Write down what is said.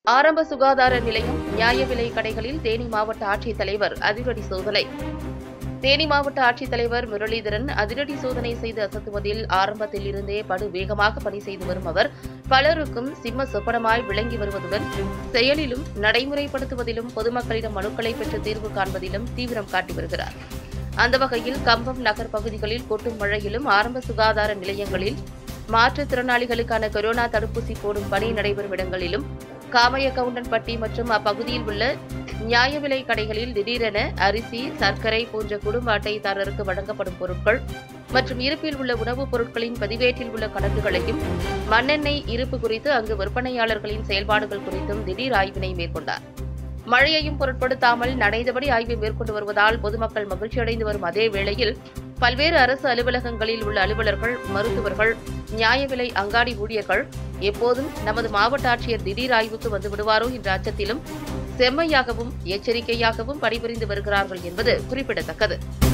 ஆரம்ப சுகாதார நிலையம் நியாய விலை கடைகளில் தேனி மாவட்ட ஆட்சித்தலைவர் அதிரடி சோதனை தேனி மாவட்ட ஆட்சித்தலைவர் முரளிதரன் அதிரடி சோதனை செய்து அசத்துவதில் ஆரம்பத்தில் இருந்தே படு வேகமாக பணி செய்து வரும் அவர் பலருக்கும் சிம்ம சொப்பனமாய் விளங்கி வருவதுடன் செயலிலும் நடைமுறைப்படுத்துவதிலும் பொதுமக்களிடம் மனுக்களை பெற்று தீர்வு காண்பதிலும் தீவிரம் காட்டி வருகிறார் அந்த வகையில் கம்பம் நகர் பகுதிகளில் கொட்டும் மழையிலும் ஆரம்ப சுகாதார நிலையங்களில் மாற்றுத்திறனாளிகளுக்கான கொரோனா தடுப்பூசி போடும் பணி நடைபெறும் இடங்களிலும் காமையகவுண்டன்பட்டி மற்றும் அப்பகுதியில் உள்ள நியாய விலை கடைகளில் திடீரென அரிசி சர்க்கரை போன்ற குடும்ப அட்டைதாரருக்கு வழங்கப்படும் பொருட்கள் மற்றும் இருப்பில் உள்ள உணவுப் பொருட்களின் பதிவேட்டில் உள்ள கணக்குகளையும் மண்ணெண்ணெய் இருப்பு குறித்து அங்கு விற்பனையாளர்களின் செயல்பாடுகள் குறித்தும் திடீர் ஆய்வினை மேற்கொண்டார் மழையையும் பொருட்படுத்தாமல் நனைந்தபடி ஆய்வை மேற்கொண்டு வருவதால் பொதுமக்கள் மகிழ்ச்சியடைந்து வரும் அதே வேளையில் பல்வேறு அரசு அலுவலகங்களில் உள்ள அலுவலர்கள் மருத்துவர்கள் நியாய விலை அங்காடி ஊழியர்கள் எப்போதும் நமது மாவட்ட ஆட்சியர் திடீர் ஆய்வுக்கு வந்து விடுவாரோ என்ற அச்சத்திலும் செம்மையாகவும் எச்சரிக்கையாகவும் பணிபுரிந்து வருகிறார்கள் என்பது குறிப்பிடத்தக்கது